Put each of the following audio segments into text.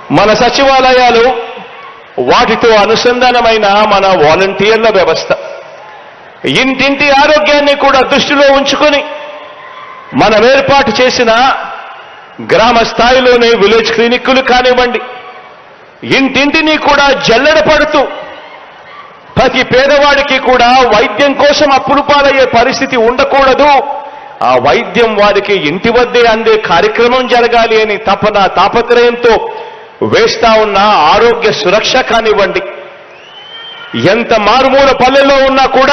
మన సచివాలయాలు వాటితో అనుసంధానమైన మన వాలంటీర్ల వ్యవస్థ ఇంటింటి ఆరోగ్యాన్ని కూడా దృష్టిలో ఉంచుకొని మనం ఏర్పాటు చేసిన గ్రామ స్థాయిలోనే విలేజ్ క్లినిక్కులు కానివ్వండి ఇంటింటిని కూడా జల్లెడ పడుతూ ప్రతి పేదవాడికి కూడా వైద్యం కోసం అప్పులు పాలయ్యే పరిస్థితి ఉండకూడదు ఆ వైద్యం వారికి ఇంటి వద్దే అందే కార్యక్రమం జరగాలి అని తపన తాపత్రయంతో వేస్తా ఉన్న ఆరోగ్య సురక్ష కానివ్వండి ఎంత మారుమూల పల్లెల్లో ఉన్నా కూడా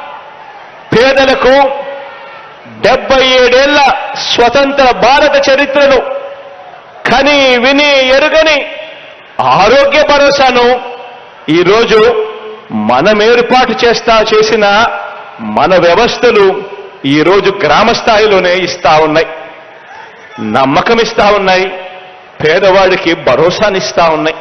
పేదలకు డెబ్బై ఏడేళ్ల స్వతంత్ర భారత చరిత్రను కని విని ఎరుగని ఆరోగ్య భరోసాను ఈరోజు మనం ఏర్పాటు చేస్తా చేసిన మన వ్యవస్థలు ఈరోజు గ్రామ స్థాయిలోనే ఇస్తా ఉన్నాయి నమ్మకం ఇస్తా ఉన్నాయి పేదవాడికి భరోసానిస్తా ఉన్నాయి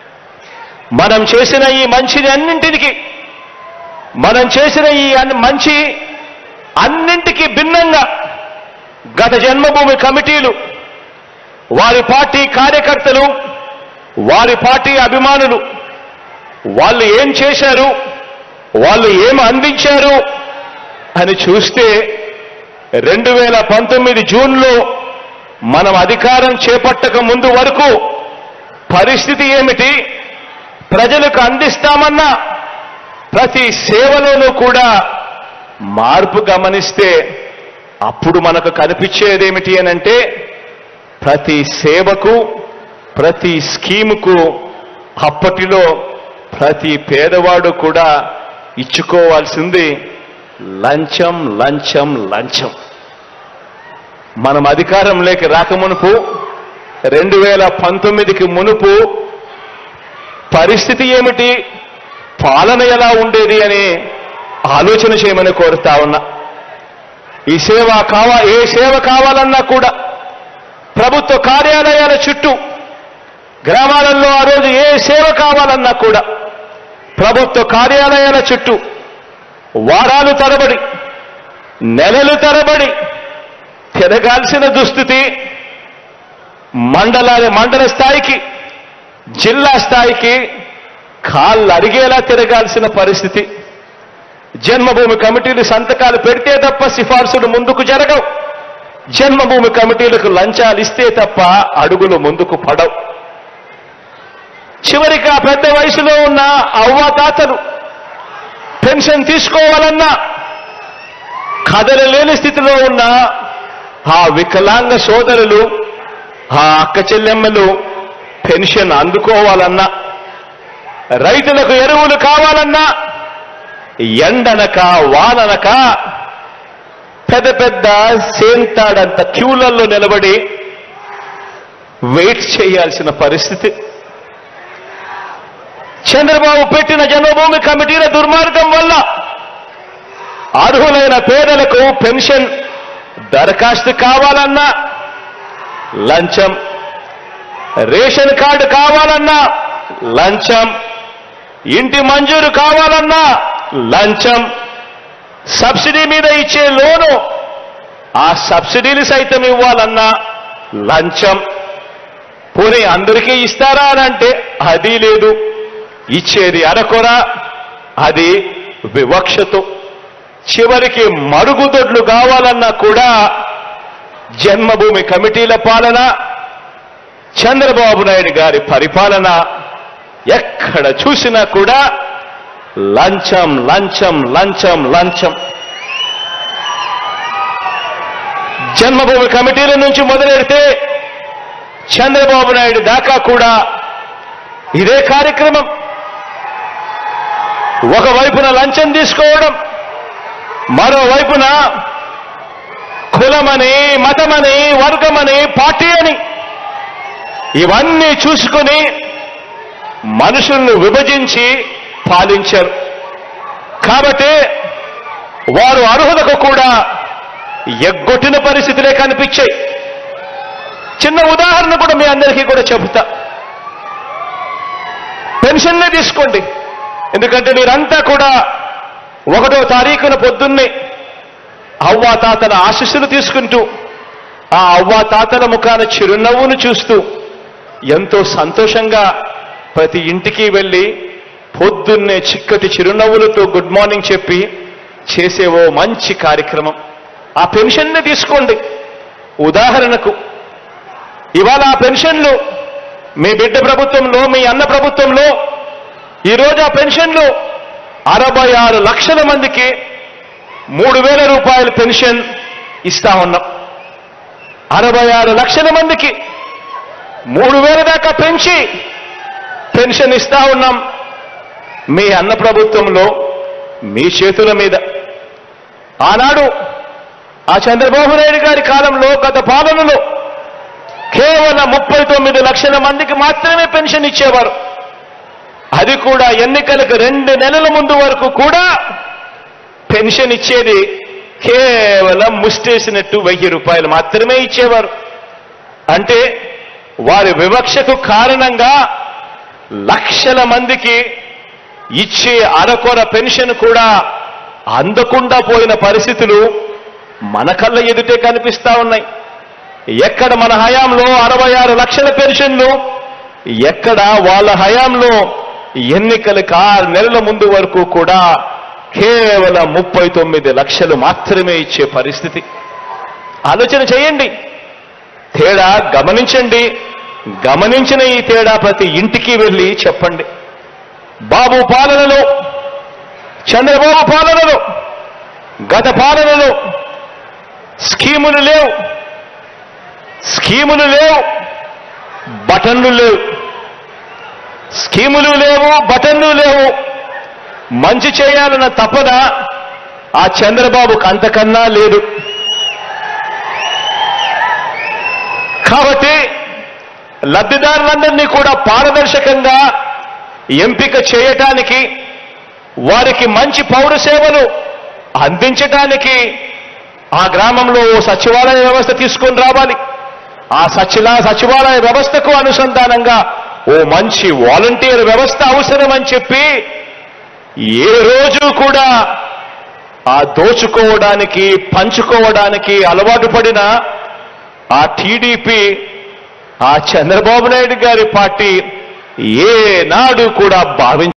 మనం చేసిన ఈ మంచిని అన్నింటికి మనం చేసిన ఈ అన్- మంచి అన్నింటికి భిన్నంగా గత జన్మభూమి కమిటీలు వారి పార్టీ కార్యకర్తలు వారి పార్టీ అభిమానులు వాళ్ళు ఏం చేశారు వాళ్ళు ఏం అందించారు అని చూస్తే రెండు వేల పంతొమ్మిది జూన్లో మనం అధికారం చేపట్టక ముందు వరకు పరిస్థితి ఏమిటి ప్రజలకు అందిస్తామన్న ప్రతి సేవలోనూ కూడా మార్పు గమనిస్తే అప్పుడు మనకు కనిపించేదేమిటి అనంటే ప్రతి సేవకు ప్రతి స్కీముకు అప్పటిలో ప్రతి పేదవాడు కూడా ఇచ్చుకోవాల్సింది లంచం లంచం లంచం మనం అధికారంలోకి రాకమునుపు రెండు వేల పంతొమ్మిదికి మునుపు పరిస్థితి ఏమిటి పాలన ఎలా ఉండేది అని ఆలోచన చేయమని కోరుతా ఉన్నా ఈ సేవ కావా ఏ సేవ కావాలన్నా కూడా ప్రభుత్వ కార్యాలయాల చుట్టూ గ్రామాలలో ఆ రోజు ఏ సేవ కావాలన్నా కూడా ప్రభుత్వ కార్యాలయాల చుట్టూ వారాలు తరబడి నెలలు తరబడి తిరగాల్సిన దుస్థితి మండల మండల స్థాయికి జిల్లా స్థాయికి కాళ్ళు అరిగేలా తిరగాల్సిన పరిస్థితి జన్మభూమి కమిటీలు సంతకాలు పెడితే తప్ప సిఫార్సులు ముందుకు జరగవు జన్మభూమి కమిటీలకు లంచాలు ఇస్తే తప్ప అడుగులు ముందుకు పడవు చివరికి ఆ పెద్ద వయసులో ఉన్న అవ్వాతాతలు పెన్షన్ తీసుకోవాలన్నా కదలలేని స్థితిలో ఉన్న ఆ వికలాంగ సోదరులు ఆ అక్క చెల్లెమ్మలు పెన్షన్ అందుకోవాలన్నా రైతులకు ఎరువులు కావాలన్నా ఎండనక వాననక పెద్ద పెద్ద సేంతాడంత క్యూలలో నిలబడి వెయిట్ చేయాల్సిన పరిస్థితి చంద్రబాబు పెట్టిన జన్మభూమి కమిటీల దుర్మార్గం వల్ల అర్హులైన పేదలకు పెన్షన్ దరఖాస్తు కావాలన్నా లంచం రేషన్ కార్డు కావాలన్నా లంచం ఇంటి మంజూరు కావాలన్నా లంచం సబ్సిడీ మీద ఇచ్చే లోను ఆ సబ్సిడీలు సైతం ఇవ్వాలన్నా లంచం పోనీ అందరికీ ఇస్తారా అని అంటే అది లేదు ఇచ్చేది అరకొర అది వివక్షతో చివరికి మరుగుదొడ్లు కావాలన్నా కూడా జన్మభూమి కమిటీల పాలన చంద్రబాబు నాయుడు గారి పరిపాలన ఎక్కడ చూసినా కూడా లంచం లంచం లంచం లంచం జన్మభూమి కమిటీల నుంచి మొదలెడితే చంద్రబాబు నాయుడు దాకా కూడా ఇదే కార్యక్రమం ఒకవైపున లంచం తీసుకోవడం మరోవైపున కులమని మతమని వర్గమని పార్టీ అని ఇవన్నీ చూసుకుని మనుషులను విభజించి పాలించారు కాబట్టి వారు అర్హులకు కూడా ఎగ్గొట్టిన పరిస్థితులే కనిపించాయి చిన్న ఉదాహరణ కూడా మీ అందరికీ కూడా చెబుతా పెన్షన్నే తీసుకోండి ఎందుకంటే మీరంతా కూడా ఒకటో తారీఖున పొద్దున్నే అవ్వా తాతల ఆశీస్సులు తీసుకుంటూ ఆ అవ్వా తాతల ముఖాన చిరునవ్వును చూస్తూ ఎంతో సంతోషంగా ప్రతి ఇంటికి వెళ్ళి పొద్దున్నే చిక్కటి చిరునవ్వులతో గుడ్ మార్నింగ్ చెప్పి చేసే ఓ మంచి కార్యక్రమం ఆ పెన్షన్ని తీసుకోండి ఉదాహరణకు ఇవాళ ఆ పెన్షన్లు మీ బిడ్డ ప్రభుత్వంలో మీ అన్న ప్రభుత్వంలో ఈరోజు ఆ పెన్షన్లు అరవై ఆరు లక్షల మందికి మూడు వేల రూపాయల పెన్షన్ ఇస్తా ఉన్నాం అరవై ఆరు లక్షల మందికి మూడు వేల దాకా పెంచి పెన్షన్ ఇస్తా ఉన్నాం మీ అన్న ప్రభుత్వంలో మీ చేతుల మీద ఆనాడు ఆ చంద్రబాబు నాయుడు గారి కాలంలో గత పాలనలో కేవలం ముప్పై తొమ్మిది లక్షల మందికి మాత్రమే పెన్షన్ ఇచ్చేవారు అది కూడా ఎన్నికలకు రెండు నెలల ముందు వరకు కూడా పెన్షన్ ఇచ్చేది కేవలం ముష్టేసినట్టు వెయ్యి రూపాయలు మాత్రమే ఇచ్చేవారు అంటే వారి వివక్షకు కారణంగా లక్షల మందికి ఇచ్చే అరకొర పెన్షన్ కూడా అందకుండా పోయిన పరిస్థితులు మన కళ్ళ ఎదుటే కనిపిస్తా ఉన్నాయి ఎక్కడ మన హయాంలో అరవై ఆరు లక్షల పెన్షన్లు ఎక్కడ వాళ్ళ హయాంలో ఎన్నికలకు ఆరు నెలల ముందు వరకు కూడా కేవలం ముప్పై తొమ్మిది లక్షలు మాత్రమే ఇచ్చే పరిస్థితి ఆలోచన చేయండి తేడా గమనించండి గమనించిన ఈ తేడా ప్రతి ఇంటికి వెళ్ళి చెప్పండి బాబు పాలనలో చంద్రబాబు పాలనలో గత పాలనలో స్కీములు లేవు స్కీములు లేవు బటన్లు లేవు స్కీములు లేవు బటన్లు లేవు మంచి చేయాలన్న తపన ఆ చంద్రబాబుకు అంతకన్నా లేదు కాబట్టి లబ్ధిదారులందరినీ కూడా పారదర్శకంగా ఎంపిక చేయటానికి వారికి మంచి పౌర సేవలు అందించటానికి ఆ గ్రామంలో ఓ సచివాలయ వ్యవస్థ తీసుకొని రావాలి ఆ సచిలా సచివాలయ వ్యవస్థకు అనుసంధానంగా ఓ మంచి వాలంటీర్ వ్యవస్థ అవసరమని చెప్పి ఏ రోజు కూడా ఆ దోచుకోవడానికి పంచుకోవడానికి అలవాటు పడిన ఆ టీడీపీ ఆ చంద్రబాబు నాయుడు గారి పార్టీ ఏనాడు కూడా భావించ